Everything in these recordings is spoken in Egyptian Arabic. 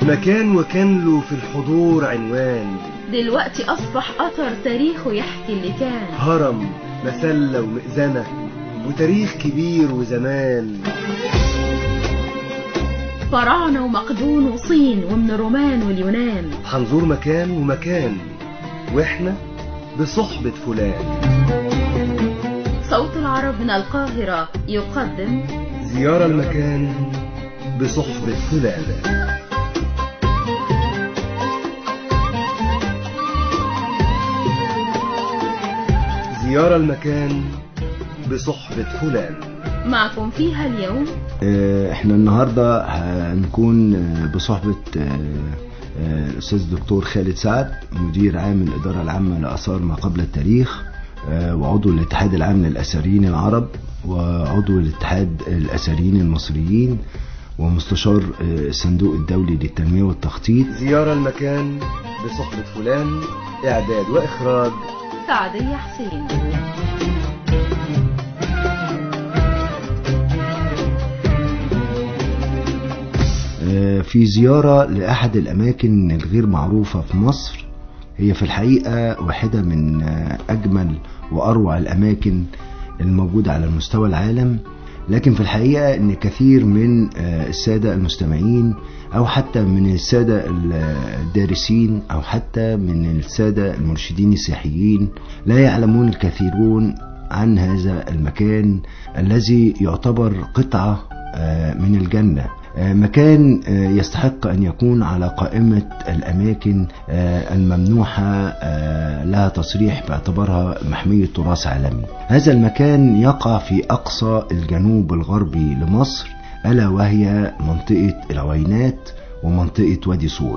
مكان وكان له في الحضور عنوان دلوقتي أصبح أثر تاريخه يحكي اللي كان هرم مسلة ومئذنة وتاريخ كبير وزمان فراعنة ومقدون وصين ومن الرومان واليونان هنزور مكان ومكان واحنا بصحبة فلان صوت العرب من القاهرة يقدم زيارة المكان بصحبة فلان زيارة المكان بصحبة فلان معكم فيها اليوم آه، احنا النهاردة هنكون آه، بصحبة آه، آه، الأستاذ الدكتور خالد سعد مدير عام الإدارة العامة لآثار ما قبل التاريخ آه، وعضو الاتحاد العام للأثريين العرب وعضو الاتحاد الأثريين المصريين ومستشار آه، الصندوق الدولي للتنمية والتخطيط زيارة المكان بصحبة فلان إعداد وإخراج سعدية حسين آه، في زيارة لأحد الأماكن الغير معروفة في مصر هي في الحقيقة واحدة من آه، أجمل وأروع الأماكن الموجودة على مستوى العالم لكن في الحقيقة أن كثير من آه، السادة المستمعين أو حتى من السادة الدارسين أو حتى من السادة المرشدين السياحيين لا يعلمون الكثيرون عن هذا المكان الذي يعتبر قطعة آه، من الجنة آه، مكان آه، يستحق أن يكون على قائمة الأماكن آه، الممنوحة آه، لها تصريح باعتبارها محمية تراث عالمي هذا المكان يقع في أقصى الجنوب الغربي لمصر ألا وهي منطقة العوينات ومنطقة وادي صورة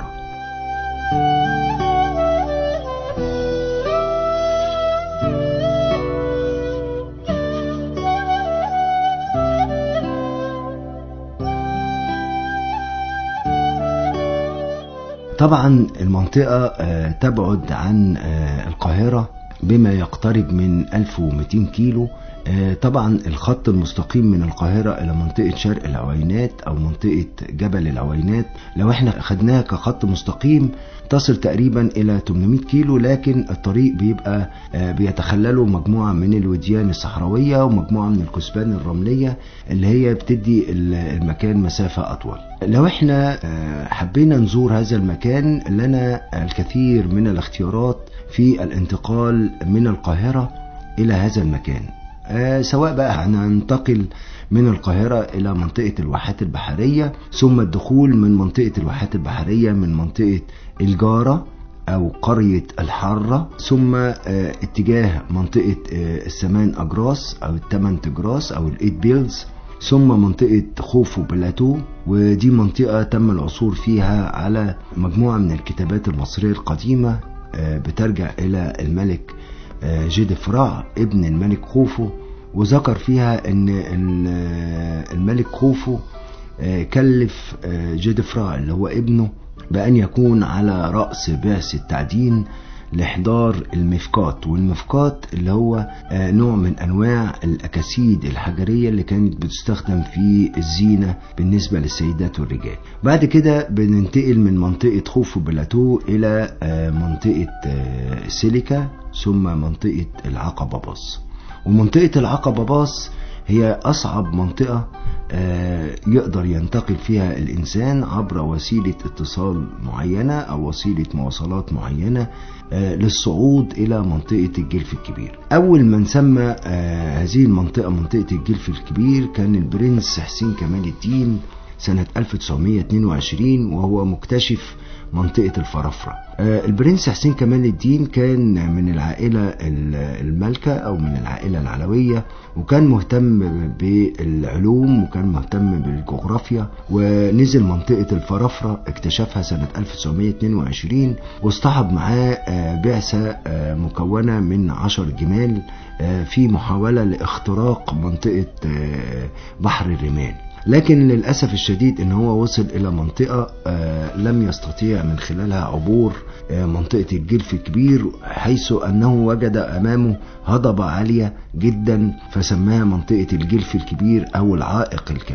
طبعا المنطقة آه، تبعد عن آه، القاهرة بما يقترب من 1200 كيلو آه، طبعا الخط المستقيم من القاهرة إلى منطقة شرق العوينات أو منطقة جبل العوينات لو احنا خدناها كخط مستقيم تصل تقريبا إلى 800 كيلو لكن الطريق بيبقى آه، بيتخلله مجموعة من الوديان الصحراوية ومجموعة من الكثبان الرملية اللي هي بتدي ال- المكان مسافة أطول لو احنا آه، حبينا نزور هذا المكان لنا الكثير من الاختيارات في الانتقال من القاهرة إلى هذا المكان آه، سواء بقى هننتقل من القاهرة إلى منطقة الواحات البحرية ثم الدخول من منطقة الواحات البحرية من منطقة الجارة أو قرية الحرة ثم آه، اتجاه منطقة آه، السمان أجراس أو التمن تجراس أو الإيت بيلز ثم منطقة خوفو بلاتو ودي منطقة تم العثور فيها على مجموعة من الكتابات المصرية القديمة آه، بترجع إلى الملك آه، جيدفرع ابن الملك خوفو وذكر فيها ان ال- آه، الملك خوفو آه، كلف آه، جيدفرع اللي هو ابنه بأن يكون على رأس بعث التعدين لإحضار المفقات والمفقات اللي هو آه، نوع من أنواع الأكاسيد الحجرية اللي كانت بتستخدم في الزينة بالنسبة للسيدات والرجال بعد كده بننتقل من منطقة خوفو بلاتو إلى آه، منطقة آه، سيليكا ثم منطقة العقبة باص ومنطقة العقبة باص هي أصعب منطقة آه، يقدر ينتقل فيها الإنسان عبر وسيلة اتصال معينة أو وسيلة مواصلات معينة آه، للصعود إلى منطقة الجلف الكبير أول من سمى آه، هذه المنطقة منطقة الجلف الكبير كان البرنس حسين كمال الدين سنة 1922 وهو مكتشف منطقة الفرافرة آه، البرنس حسين كمال الدين كان من العائلة ال- المالكة أو من العائلة العلوية وكان مهتم بالعلوم وكان مهتم بالجغرافيا ونزل منطقة الفرافرة اكتشفها سنة 1922 واصطحب معاه آه، بعثة آه، مكونة من عشر جمال آه، في محاولة لاختراق منطقة آه، بحر الرمال لكن للأسف الشديد ان هو وصل الى منطقة آه، لم يستطيع من خلالها عبور آه، منطقة الجلف الكبير حيث انه وجد امامه هضبة عالية جدا فسماها منطقة الجلف الكبير او العائق الكبير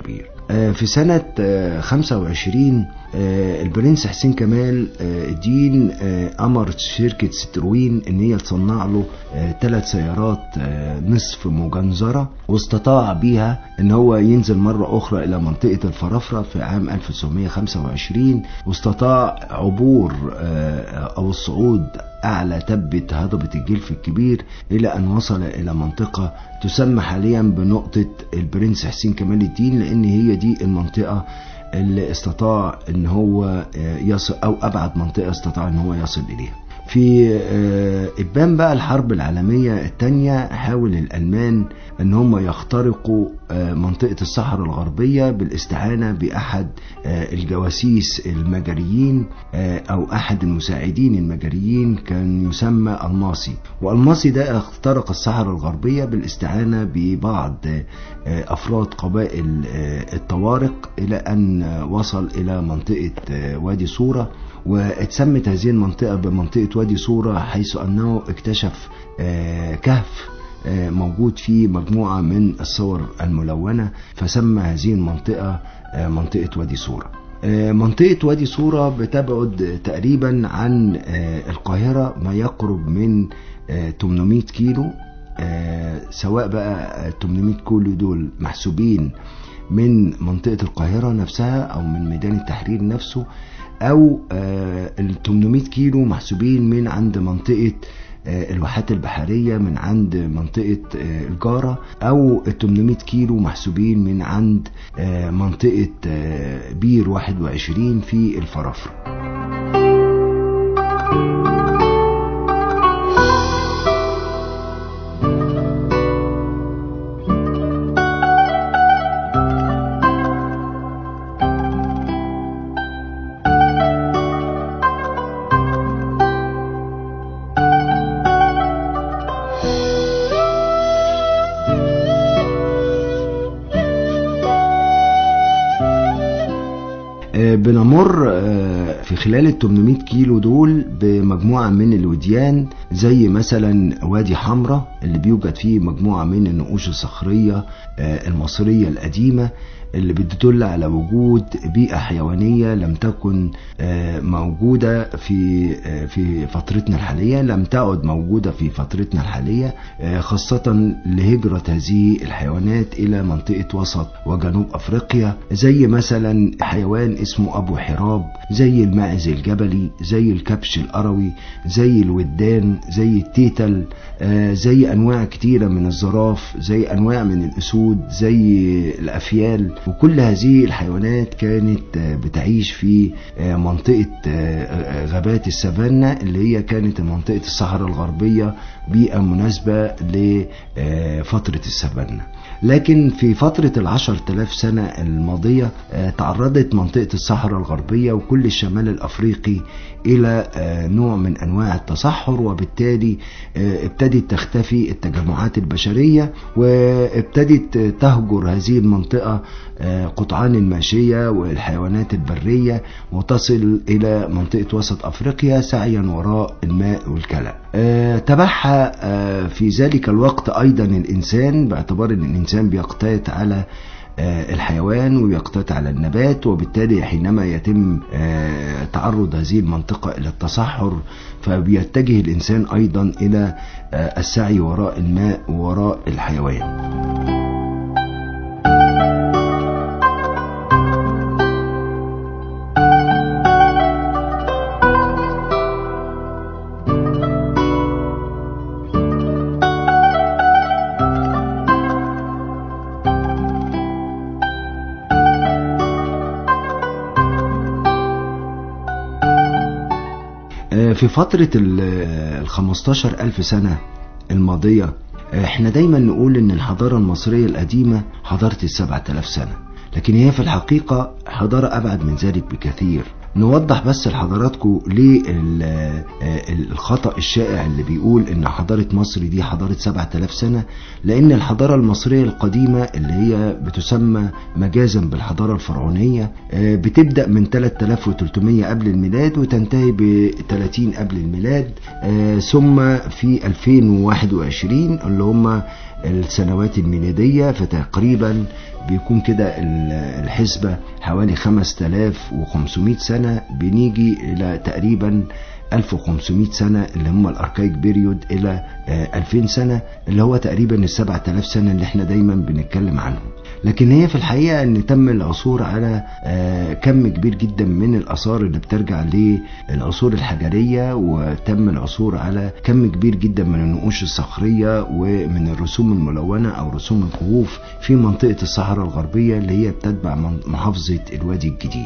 آه، في سنة آه، 25 آه، البرنس حسين كمال آه، الدين آه، أمر شركة ستروين إن هي تصنع له ثلاث سيارات آه، نصف مجنزرة واستطاع بيها إن هو ينزل مرة أخرى إلى منطقة الفرافرة في عام 1925 واستطاع عبور آه، أو الصعود أعلى تبة هضبة الجلف الكبير إلى أن وصل إلى منطقة تسمى حاليا بنقطة البرنس حسين كمال الدين لأن هي دي المنطقة اللي استطاع ان هو آه، يصل او ابعد منطقه استطاع ان هو يصل اليها في آه، ابان بقى الحرب العالميه الثانيه حاول الالمان ان هم يخترقوا آه، منطقه الصحراء الغربيه بالاستعانه باحد آه، الجواسيس المجريين آه، او احد المساعدين المجريين كان يسمى الماصي والماصي ده اخترق الصحراء الغربيه بالاستعانه ببعض آه، آه، افراد قبائل آه، الطوارق الى ان آه، وصل الى منطقه آه، وادي صوره واتسمت هذه المنطقه بمنطقه وادي صوره حيث انه اكتشف آه، كهف آه، موجود فيه مجموعه من الصور الملونه فسمى هذه المنطقه آه، منطقه وادي صوره آه، منطقة وادي صورة بتبعد تقريبا عن آه، القاهرة ما يقرب من آه، 800 كيلو آه، سواء بقى آه، 800 كيلو دول محسوبين من منطقة القاهرة نفسها أو من ميدان التحرير نفسه أو آه، ال 800 كيلو محسوبين من عند منطقة آه، الواحات البحرية من عند منطقة آه، الجارة أو ال 800 كيلو محسوبين من عند آه، منطقة آه، بير 21 في الفرافرة آه، بنمر آه، في خلال ال 800 كيلو دول بمجموعة من الوديان زي مثلا وادي حمراء اللي بيوجد فيه مجموعة من النقوش الصخرية آه، المصرية القديمة اللي بتدل على وجود بيئة حيوانية لم تكن آه، موجودة في آه، في فترتنا الحالية لم تعد موجودة في فترتنا الحالية آه، خاصة لهجرة هذه الحيوانات إلى منطقة وسط وجنوب أفريقيا زي مثلا حيوان اسمه أبو حراب زي الماعز الجبلي زي الكبش القروي زي الودان زي التيتل آه، زي أنواع كتيرة من الزراف زي أنواع من الأسود زي الأفيال وكل هذه الحيوانات كانت آه، بتعيش في آه، منطقة آه، آه، غابات السافانا اللي هي كانت منطقة الصحراء الغربية بيئة مناسبة لفترة السافانا لكن في فترة العشر تلاف سنة الماضية آه، تعرضت منطقة الصحراء الغربية وكل الشمال الأفريقي إلى آه، نوع من أنواع التصحر وبالتالي آه، ابتدت تختفي التجمعات البشرية وابتدت تهجر هذه المنطقة آه، قطعان الماشية والحيوانات البرية وتصل إلى منطقة وسط أفريقيا سعيا وراء الماء والكلى آه، تبعها آه، في ذلك الوقت أيضا الإنسان باعتبار أن الإنسان بيقتات على آه، الحيوان ويقتات على النبات وبالتالي حينما يتم آه، تعرض هذه المنطقة إلى التصحر فبيتجه الإنسان أيضا إلى آه، السعي وراء الماء ووراء الحيوان آه، في فترة ال 15 ألف سنة الماضية آه، احنا دايما نقول ان الحضارة المصرية القديمة حضارة السبعة آلاف سنة لكن هي في الحقيقة حضارة أبعد من ذلك بكثير نوضح بس لحضراتكم ليه ال- آه، الخطأ الشائع اللي بيقول ان حضارة مصر دي حضارة 7000 سنة لان الحضارة المصرية القديمة اللي هي بتسمى مجازا بالحضارة الفرعونية آه، بتبدأ من 3300 قبل الميلاد وتنتهي ب 30 قبل الميلاد آه، ثم في 2021 اللي هم السنوات الميلادية فتقريبا بيكون كده الحسبة حوالي 5500 سنة بنيجي إلى تقريبا 1500 سنة اللي هم الاركايك بيريود الى 2000 سنة اللي هو تقريبا ال 7000 سنة اللي احنا دايما بنتكلم عنهم لكن هي في الحقيقة ان تم العثور على كم كبير جدا من الاثار اللي بترجع للعصور الحجرية وتم العثور على كم كبير جدا من النقوش الصخرية ومن الرسوم الملونة او رسوم الكهوف في منطقة الصحراء الغربية اللي هي بتتبع محافظة الوادي الجديد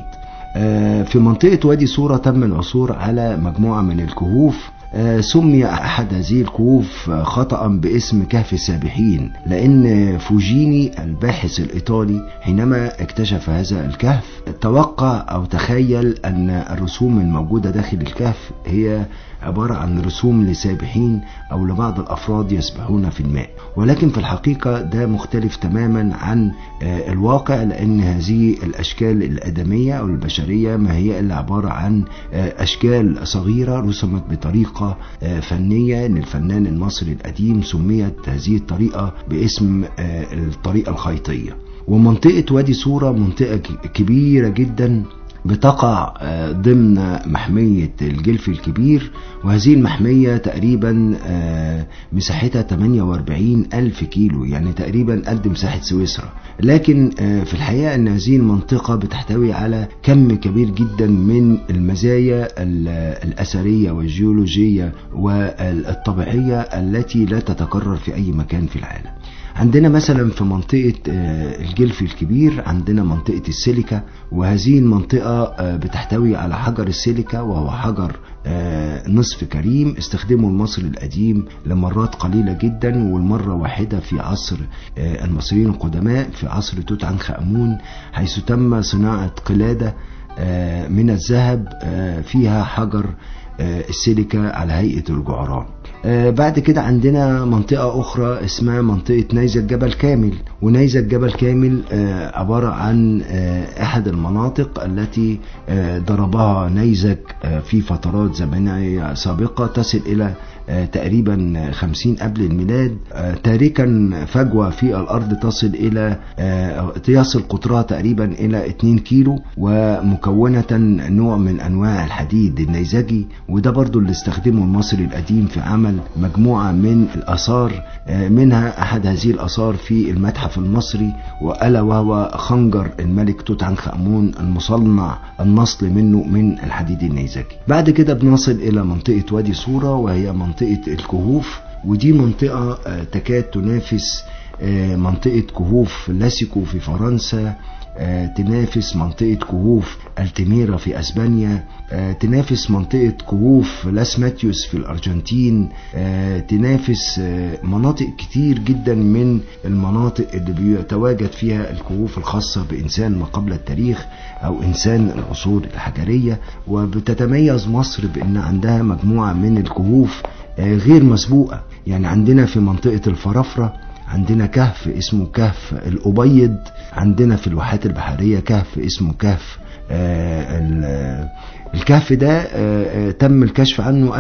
في منطقة وادي صورة تم العثور على مجموعة من الكهوف سمي أحد هذه الكهوف خطأ باسم كهف السابحين لأن فوجيني الباحث الإيطالي حينما اكتشف هذا الكهف توقع أو تخيل أن الرسوم الموجودة داخل الكهف هي عبارة عن رسوم لسابحين أو لبعض الأفراد يسبحون في الماء ولكن في الحقيقة ده مختلف تماما عن الواقع لأن هذه الأشكال الآدمية أو البشرية ما هي إلا عبارة عن أشكال صغيرة رسمت بطريقة فنية للفنان المصري القديم سميت هذه الطريقة باسم الطريقة الخيطية ومنطقة وادي صورة منطقة كبيرة جدا بتقع ضمن محمية الجلف الكبير وهذه المحمية تقريبا مساحتها 48 ألف كيلو يعني تقريبا قد مساحة سويسرا لكن في الحقيقة أن هذه المنطقة بتحتوي على كم كبير جدا من المزايا الأثرية والجيولوجية والطبيعية التي لا تتكرر في أي مكان في العالم عندنا مثلا في منطقة الجلف الكبير عندنا منطقة السيليكا وهذه المنطقة بتحتوي على حجر السيليكا وهو حجر نصف كريم استخدمه المصري القديم لمرات قليلة جدا والمرة واحدة في عصر المصريين القدماء في عصر توت عنخ آمون حيث تم صناعة قلادة من الذهب فيها حجر السيليكا على هيئة الجعران بعد كده عندنا منطقة أخرى اسمها منطقة نيزك جبل كامل ونيزك جبل كامل عبارة عن أحد المناطق التي ضربها نيزك في فترات زمنية سابقة تصل إلى تقريبا خمسين قبل الميلاد تاركا فجوة في الأرض تصل إلى يصل قطرها تقريبا إلى 2 كيلو ومكونة نوع من أنواع الحديد النيزكي وده برضو اللي استخدمه المصري القديم في عمل مجموعة من الآثار منها أحد هذه الآثار في المتحف المصري وألا وهو خنجر الملك توت عنخ آمون المصنع النصل منه من الحديد النيزكي بعد كده بنصل إلى منطقة وادي صورة وهي منطقة الكهوف ودي منطقة تكاد تنافس منطقة كهوف لاسيكو في فرنسا تنافس منطقة كهوف التميرا في اسبانيا تنافس منطقة كهوف لاس ماتيوس في الارجنتين تنافس مناطق كتير جدا من المناطق اللي بيتواجد فيها الكهوف الخاصة بانسان ما قبل التاريخ او انسان العصور الحجرية وبتتميز مصر بان عندها مجموعة من الكهوف غير مسبوقة يعني عندنا في منطقة الفرافرة عندنا كهف اسمه كهف الأبيض عندنا في الواحات البحرية كهف اسمه كهف الكهف ده تم الكشف عنه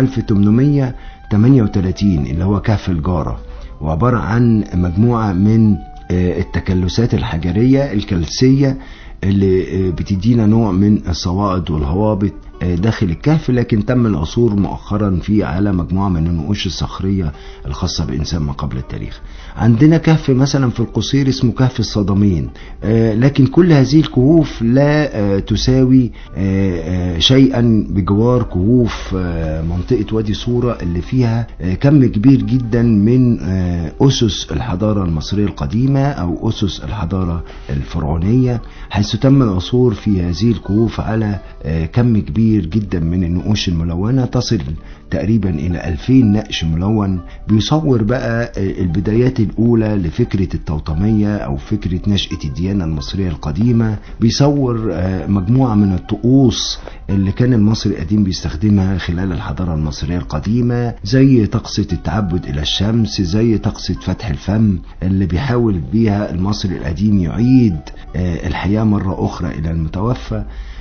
1838 اللي هو كهف الجارة وعبارة عن مجموعة من التكلسات الحجرية الكلسية اللي بتدينا نوع من الصواعد والهوابط داخل الكهف لكن تم العثور مؤخرا فيه على مجموعة من النقوش الصخرية الخاصة بإنسان ما قبل التاريخ عندنا كهف مثلا في القصير اسمه كهف الصدمين لكن كل هذه الكهوف لا تساوي شيئا بجوار كهوف منطقة وادي صورة اللي فيها كم كبير جدا من أسس الحضارة المصرية القديمة أو أسس الحضارة الفرعونية حيث تم العثور في هذه الكهوف على كم كبير كبير جدا من النقوش الملونة تصل تقريبا إلى 2000 نقش ملون بيصور بقى البدايات الأولى لفكرة التوطمية أو فكرة نشأة الديانة المصرية القديمة بيصور مجموعة من الطقوس اللي كان المصري القديم بيستخدمها خلال الحضارة المصرية القديمة زي طقسة التعبد إلى الشمس زي طقسة فتح الفم اللي بيحاول بيها المصري القديم يعيد الحياة مرة أخرى إلى المتوفى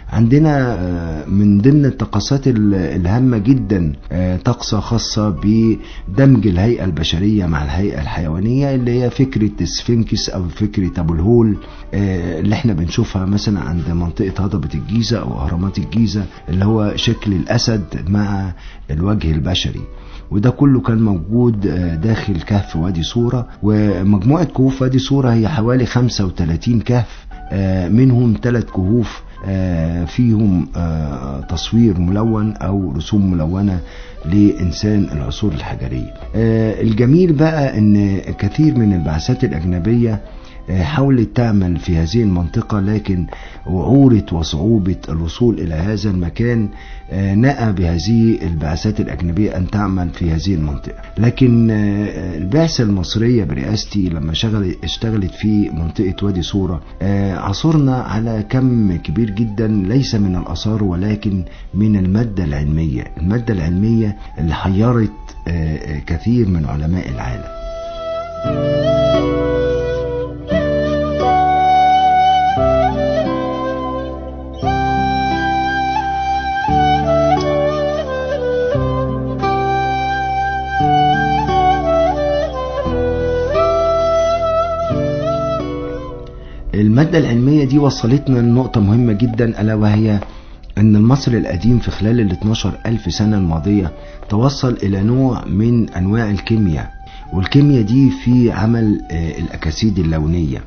عندنا من ضمن الطقسات الهامة جدا طقسة خاصة بدمج الهيئة البشرية مع الهيئة الحيوانية اللي هي فكرة السفنكس أو فكرة أبو الهول اللي احنا بنشوفها مثلا عند منطقة هضبة الجيزة أو أهرامات الجيزة اللي هو شكل الأسد مع الوجه البشري وده كله كان موجود داخل كهف وادي صورة ومجموعة كهوف وادي صورة هي حوالي 35 كهف منهم ثلاث كهوف فيهم تصوير ملون او رسوم ملونه لانسان العصور الحجريه. الجميل بقى ان كثير من البعثات الاجنبيه حاولت تعمل في هذه المنطقة لكن وعورة وصعوبة الوصول إلى هذا المكان نأى بهذه البعثات الأجنبية أن تعمل في هذه المنطقة لكن البعثة المصرية برئاستي لما شغلت اشتغلت في منطقة وادي صورة عثرنا على كم كبير جدا ليس من الآثار ولكن من المادة العلمية المادة العلمية اللي حيرت كثير من علماء العالم المادة العلمية دي وصلتنا لنقطة مهمة جدا ألا وهي أن المصري القديم في خلال ال 12 ألف سنة الماضية توصل إلى نوع من أنواع الكيمياء والكيمياء دي في عمل الأكاسيد اللونية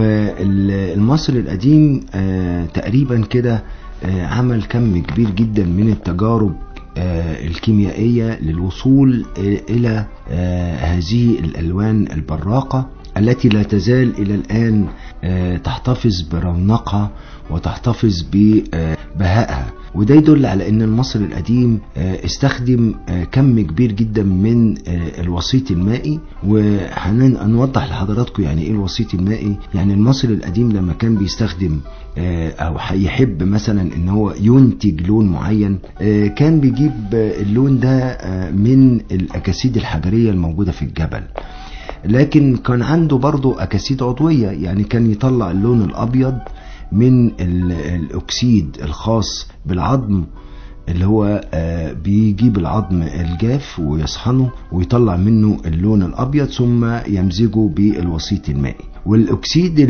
والمصري القديم تقريبا كده عمل كم كبير جدا من التجارب الكيميائية للوصول إلى هذه الألوان البراقة التي لا تزال إلى الآن تحتفظ برونقها وتحتفظ ببهائها وده يدل على ان المصري القديم استخدم كم كبير جدا من الوسيط المائي وهنوضح لحضراتكم يعني ايه الوسيط المائي يعني المصري القديم لما كان بيستخدم او يحب مثلا ان هو ينتج لون معين كان بيجيب اللون ده من الاكاسيد الحجريه الموجوده في الجبل لكن كان عنده برضه أكاسيد عضوية يعني كان يطلع اللون الأبيض من الأكسيد الخاص بالعظم اللي هو بيجيب العظم الجاف ويصحنه ويطلع منه اللون الأبيض ثم يمزجه بالوسيط المائي والأكسيد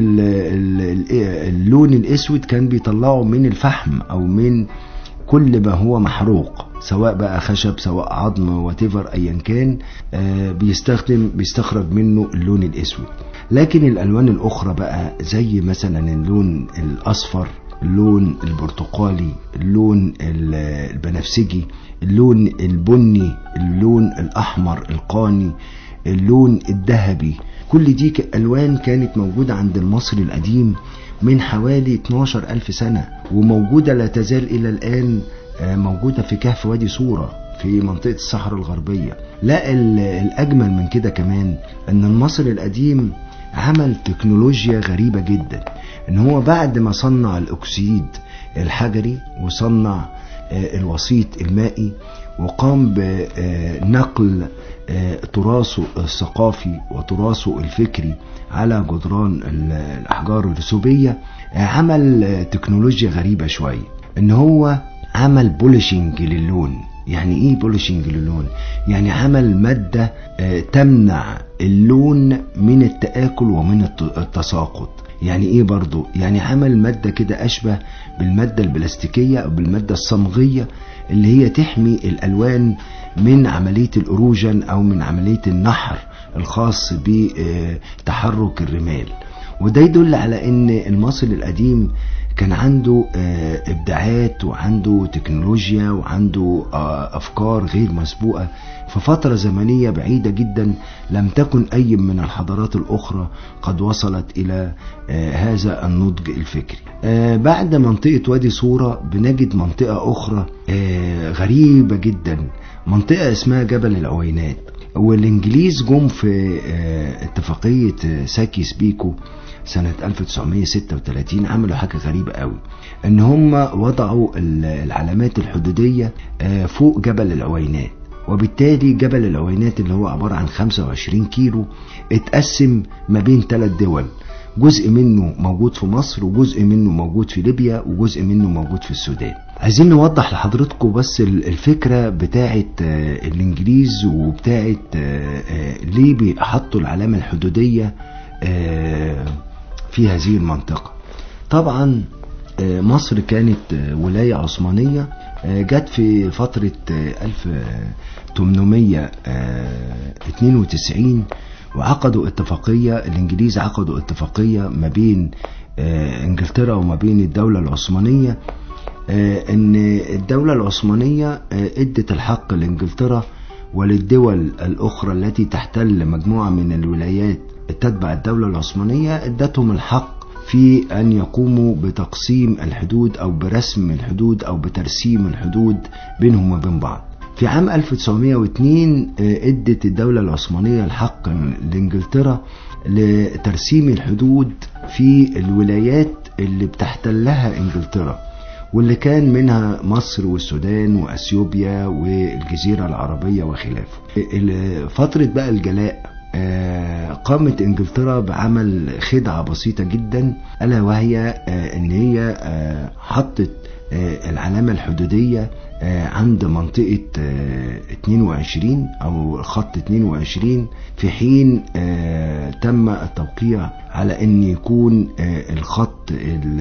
اللون الأسود كان بيطلعه من الفحم أو من كل ما هو محروق سواء بقى خشب سواء عظم واتيفر ايا كان آه بيستخدم بيستخرج منه اللون الاسود لكن الالوان الاخرى بقى زي مثلا اللون الاصفر اللون البرتقالي اللون البنفسجي اللون البني اللون الاحمر القاني اللون الذهبي كل دي الوان كانت موجوده عند المصري القديم من حوالي 12 ألف سنة وموجودة لا تزال إلى الآن موجودة في كهف وادي صورة في منطقة الصحراء الغربية لا الأجمل من كده كمان أن المصري القديم عمل تكنولوجيا غريبة جدا ان هو بعد ما صنع الاكسيد الحجري وصنع الوسيط المائي وقام بنقل تراثه الثقافي وتراثه الفكري على جدران الاحجار الرسوبيه عمل تكنولوجيا غريبه شويه ان هو عمل بولشنج للون يعني ايه بولشنج للون يعني عمل ماده تمنع اللون من التاكل ومن التساقط يعني ايه برضو يعني عمل مادة كده اشبه بالمادة البلاستيكية او بالمادة الصمغية اللي هي تحمي الالوان من عملية الاروجن او من عملية النحر الخاص بتحرك الرمال وده يدل على ان المصري القديم كان عنده ابداعات وعنده تكنولوجيا وعنده افكار غير مسبوقه في فتره زمنيه بعيده جدا لم تكن اي من الحضارات الاخرى قد وصلت الى هذا النضج الفكري بعد منطقه وادي صوره بنجد منطقه اخرى غريبه جدا منطقه اسمها جبل العوينات والانجليز جم في اتفاقيه ساكيس بيكو سنة 1936 عملوا حاجة غريبة قوي ان هم وضعوا العلامات الحدودية فوق جبل العوينات وبالتالي جبل العوينات اللي هو عبارة عن 25 كيلو اتقسم ما بين ثلاث دول جزء منه موجود في مصر وجزء منه موجود في ليبيا وجزء منه موجود في السودان عايزين نوضح لحضراتكم بس الفكرة بتاعة الإنجليز وبتاعة ليه بيحطوا العلامة الحدودية في هذه المنطقة طبعا مصر كانت ولاية عثمانية جت في فترة 1892 وعقدوا اتفاقية الإنجليز عقدوا اتفاقية ما بين إنجلترا وما بين الدولة العثمانية ان الدولة العثمانية ادت الحق لانجلترا وللدول الاخرى التي تحتل مجموعة من الولايات تتبع الدولة العثمانية ادتهم الحق في ان يقوموا بتقسيم الحدود او برسم الحدود او بترسيم الحدود بينهم وبين بعض في عام 1902 ادت الدولة العثمانية الحق لانجلترا لترسيم الحدود في الولايات اللي بتحتلها انجلترا واللي كان منها مصر والسودان واثيوبيا والجزيره العربيه وخلافه. فتره بقى الجلاء قامت انجلترا بعمل خدعه بسيطه جدا الا وهي ان هي حطت العلامه الحدوديه عند منطقة 22 أو خط 22 في حين تم التوقيع على أن يكون الخط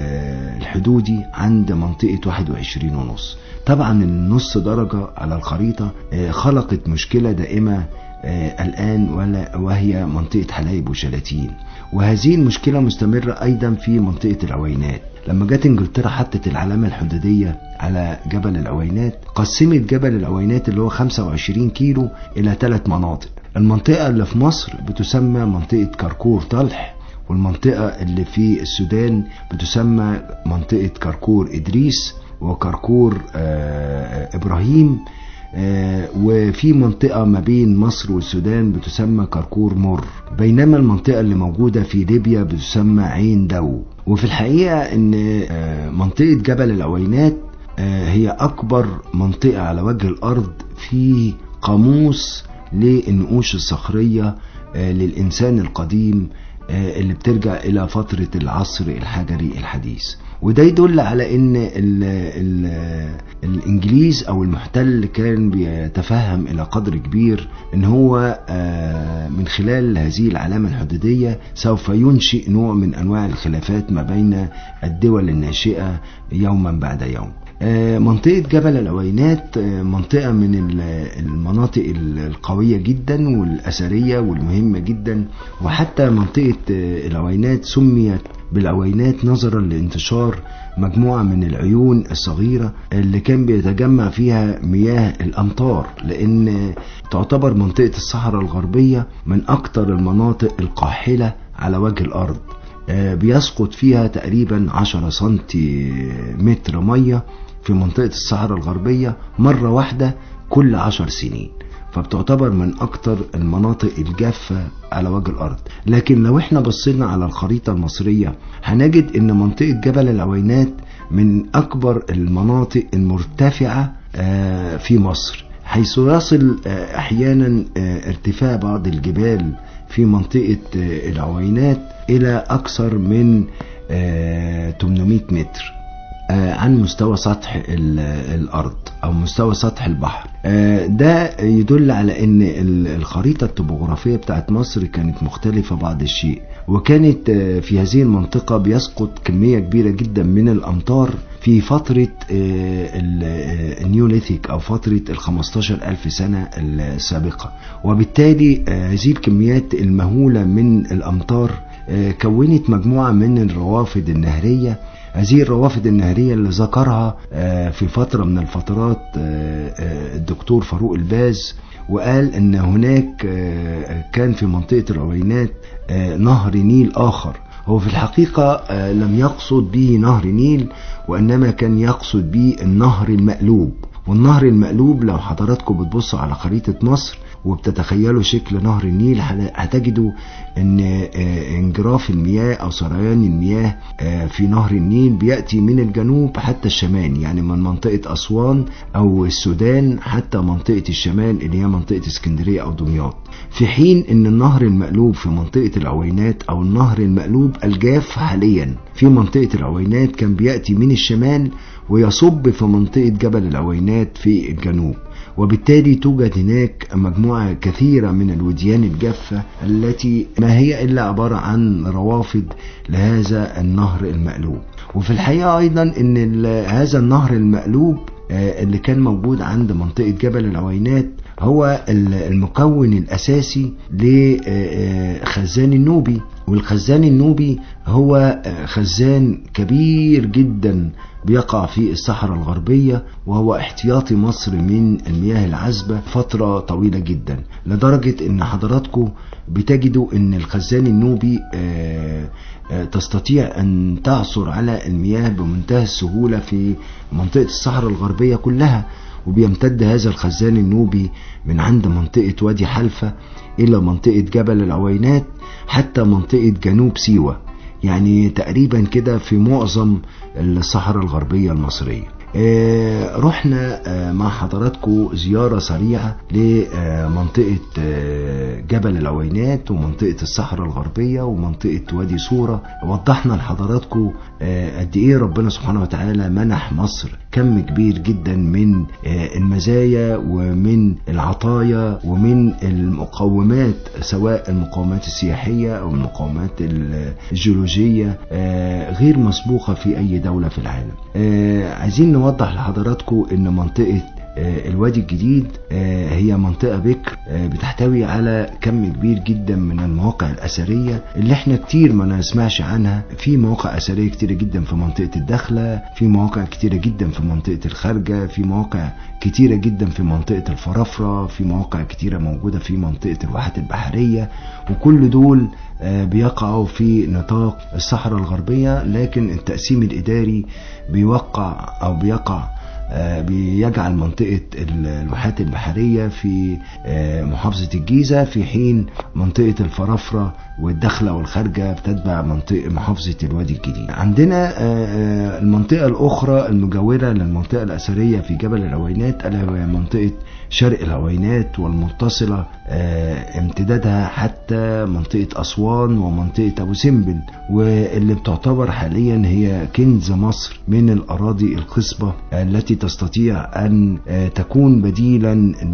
الحدودي عند منطقة 21 ونص طبعا النص درجة على الخريطة خلقت مشكلة دائمة الآن وهي منطقة حلايب وشلاتين وهذه المشكلة مستمرة أيضا في منطقة العوينات لما جت انجلترا حطت العلامة الحدودية على جبل العوينات قسمت جبل العوينات اللي هو 25 كيلو إلى ثلاث مناطق المنطقة اللي في مصر بتسمى منطقة كركور طلح والمنطقة اللي في السودان بتسمى منطقة كركور إدريس وكركور آه إبراهيم آه وفي منطقة ما بين مصر والسودان بتسمى كركور مر بينما المنطقة اللي موجودة في ليبيا بتسمى عين دو وفي الحقيقة ان آه منطقة جبل العوينات آه هي اكبر منطقة على وجه الارض في قاموس للنقوش الصخرية للانسان القديم اللي بترجع الى فترة العصر الحجري الحديث وده يدل على ان ال ال الانجليز او المحتل كان بيتفهم الى قدر كبير ان هو من خلال هذه العلامة الحدودية سوف ينشئ نوع من انواع الخلافات ما بين الدول الناشئة يوما بعد يوم منطقة جبل العوينات منطقة من المناطق القوية جدا والأثرية والمهمة جدا وحتى منطقة العوينات سميت بالعوينات نظرا لانتشار مجموعة من العيون الصغيرة اللي كان بيتجمع فيها مياه الأمطار لأن تعتبر منطقة الصحراء الغربية من أكثر المناطق القاحلة على وجه الأرض بيسقط فيها تقريبا 10 سنتيمتر مية في منطقة الصحراء الغربية مرة واحدة كل عشر سنين فبتعتبر من أكتر المناطق الجافة على وجه الأرض لكن لو احنا بصينا على الخريطة المصرية هنجد ان منطقة جبل العوينات من أكبر المناطق المرتفعة في مصر حيث يصل أحيانا ارتفاع بعض الجبال في منطقة العوينات إلى أكثر من 800 متر عن مستوى سطح الارض او مستوى سطح البحر ده يدل على ان الخريطه الطبوغرافيه بتاعت مصر كانت مختلفه بعض الشيء وكانت في هذه المنطقه بيسقط كميه كبيره جدا من الامطار في فترة النيوليثيك أو فترة ال 15 ألف سنة السابقة وبالتالي هذه الكميات المهولة من الأمطار كونت مجموعة من الروافد النهرية هذه الروافد النهرية اللي ذكرها في فترة من الفترات الدكتور فاروق الباز وقال ان هناك كان في منطقة العوينات نهر نيل اخر هو في الحقيقة لم يقصد به نهر نيل وإنما كان يقصد به النهر المقلوب والنهر المقلوب لو حضراتكم بتبصوا على خريطة مصر وبتتخيلوا شكل نهر النيل هل- هتجدوا ان آه، انجراف المياه او سريان المياه آه، في نهر النيل بياتي من الجنوب حتى الشمال يعني من منطقه اسوان او السودان حتى منطقه الشمال اللي هي منطقه اسكندريه او دمياط في حين ان النهر المقلوب في منطقه العوينات او النهر المقلوب الجاف حاليا في منطقه العوينات كان بياتي من الشمال ويصب في منطقه جبل العوينات في الجنوب وبالتالي توجد هناك مجموعة كثيرة من الوديان الجافة التي ما هي إلا عبارة عن روافد لهذا النهر المقلوب وفي الحقيقة أيضا أن ال- هذا النهر المقلوب آه، اللي كان موجود عند منطقة جبل العوينات هو ال- المكون الأساسي لخزان النوبي والخزان النوبي هو آه، خزان كبير جدا بيقع في الصحراء الغربية وهو احتياطي مصر من المياه العذبة فترة طويلة جدا لدرجة ان حضراتكم بتجدوا ان الخزان النوبي آه، آه، تستطيع ان تعثر على المياه بمنتهى السهولة في منطقة الصحراء الغربية كلها وبيمتد هذا الخزان النوبي من عند منطقة وادي حلفة إلى منطقة جبل العوينات حتى منطقة جنوب سيوة يعني تقريبا كده في معظم الصحراء الغربية المصرية آه، رحنا آه، مع حضراتكم زيارة سريعة لمنطقة آه، جبل العوينات ومنطقة الصحراء الغربية ومنطقة وادي صورة وضحنا لحضراتكم آه، قد ايه ربنا سبحانه وتعالى منح مصر كم كبير جدا من آه، المزايا ومن العطايا ومن المقومات سواء المقومات السياحية أو المقومات الجيولوجية آه، غير مسبوقة في أي دولة في العالم آه، عايزين نوضح لحضراتكم أن منطقة آه، الوادي الجديد آه، هي منطقة بكر آه، بتحتوي على كم كبير جدا من المواقع الأثرية اللي احنا كتير ما نسمعش عنها في مواقع أثرية كتيرة جدا في منطقة الدخلة في مواقع كتيرة جدا في منطقة الخارجة في مواقع كتيرة جدا في منطقة الفرافرة في مواقع كتيرة موجودة في منطقة الواحات البحرية وكل دول آه، بيقعوا في نطاق الصحراء الغربية لكن التقسيم الإداري بيوقع أو بيقع آه، بيجعل منطقة ال- الواحات البحرية في آه، محافظة الجيزة في حين منطقة الفرافرة والدخلة والخارجة بتتبع منطقة محافظة الوادي الجديد عندنا آه، آه، المنطقة الأخرى المجاورة للمنطقة الأثرية في جبل العوينات ألا وهي منطقة شرق العوينات والمتصلة آه، امتدادها حتى منطقة أسوان ومنطقة أبو سمبل واللي بتعتبر حاليا هي كنز مصر من الأراضي الخصبة التي تستطيع أن آه، تكون بديلا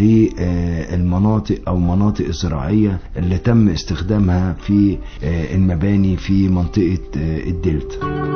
للمناطق أو مناطق الزراعية اللي تم استخدامها في آه، المباني في منطقة آه، الدلتا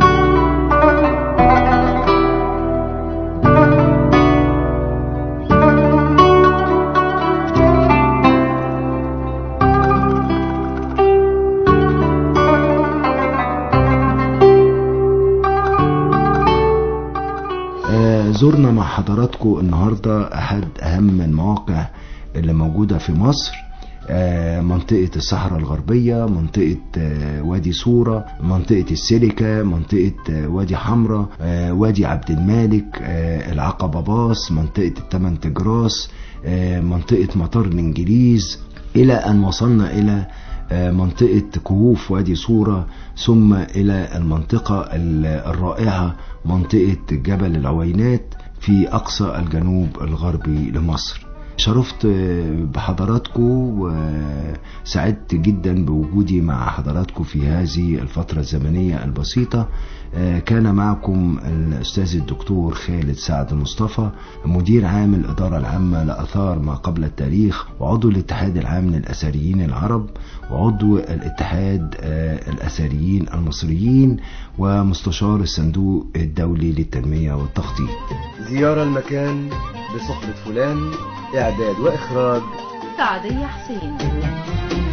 آه، زرنا مع حضراتكم النهاردة أحد أهم المواقع اللي موجودة في مصر آه، منطقة الصحراء الغربية منطقة آه، وادي صورة منطقة السيليكا منطقة آه، وادي حمراء آه، وادي عبد المالك آه، العقبة باص منطقة التمن تجراس آه، منطقة مطار الإنجليز إلى أن وصلنا إلى آه، منطقة كهوف وادي صورة ثم إلى المنطقة ال- الرائعة منطقة جبل العوينات في أقصى الجنوب الغربي لمصر شرفت آه، بحضراتكم وسعدت جدا بوجودي مع حضراتكم في هذه الفترة الزمنية البسيطة آه، كان معكم الأستاذ الدكتور خالد سعد مصطفى مدير عام الإدارة العامة لآثار ما قبل التاريخ وعضو الاتحاد العام للأثريين العرب وعضو الاتحاد آه، الأثريين المصريين ومستشار الصندوق الدولي للتنمية والتخطيط زيارة المكان بصحبة فلان إعداد وإخراج سعدية حسين